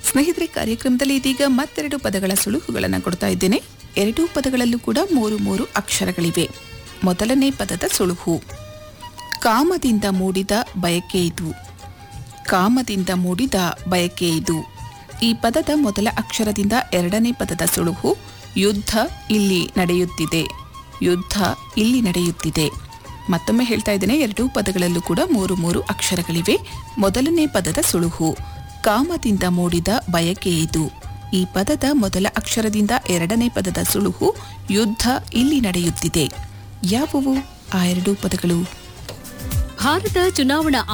ಸ್ನೇಹಿತರೆ ಕಾರ್ಯಕ್ರಮದಲ್ಲಿ ಇದೀಗ ಮತ್ತೆರಡು ಪದಗಳ ಸುಳುಹುಗಳನ್ನು ಕೊಡ್ತಾ ಇದ್ದೇನೆ ಎರಡೂ ಪದಗಳಲ್ಲೂ ಕೂಡ ಮೂರು ಮೂರು ಅಕ್ಷರಗಳಿವೆ ಮೊದಲನೇ ಪದದ ಸುಳುಹು ಕಾಮದಿಂದ ಮೂಡಿದ ಬಯಕೆ ಇದು ಕಾಮದಿಂದ ಮೂಡಿದ ಬಯಕೆ ಇದು ಈ ಪದದ ಮೊದಲ ಅಕ್ಷರದಿಂದ ಎರಡನೇ ಪದದ ಸುಳುಹು ಯುದ್ಧ ಇಲ್ಲಿ ನಡೆಯುತ್ತಿದೆ ಯುದ್ಧ ಇಲ್ಲಿ ನಡೆಯುತ್ತಿದೆ ಮತ್ತೊಮ್ಮೆ ಹೇಳ್ತಾ ಇದ್ದೇನೆ ಎರಡೂ ಪದಗಳಲ್ಲೂ ಕೂಡ ಮೂರು ಮೂರು ಅಕ್ಷರಗಳಿವೆ ಮೊದಲನೇ ಪದದ ಸುಳುಹು ಕಾಮದಿಂದ ಮೂಡಿದ ಬಯಕೆ ಇದು ಈ ಪದದ ಮೊದಲ ಅಕ್ಷರದಿಂದ ಎರಡನೇ ಪದದ ಸುಳುಹು ಯುದ್ಧ ಇಲ್ಲಿ ನಡೆಯುತ್ತಿದೆ ಯಾವುವು ಆ ಎರಡೂ ಪದಗಳು ಭಾರತ ಚುನಾವಣಾ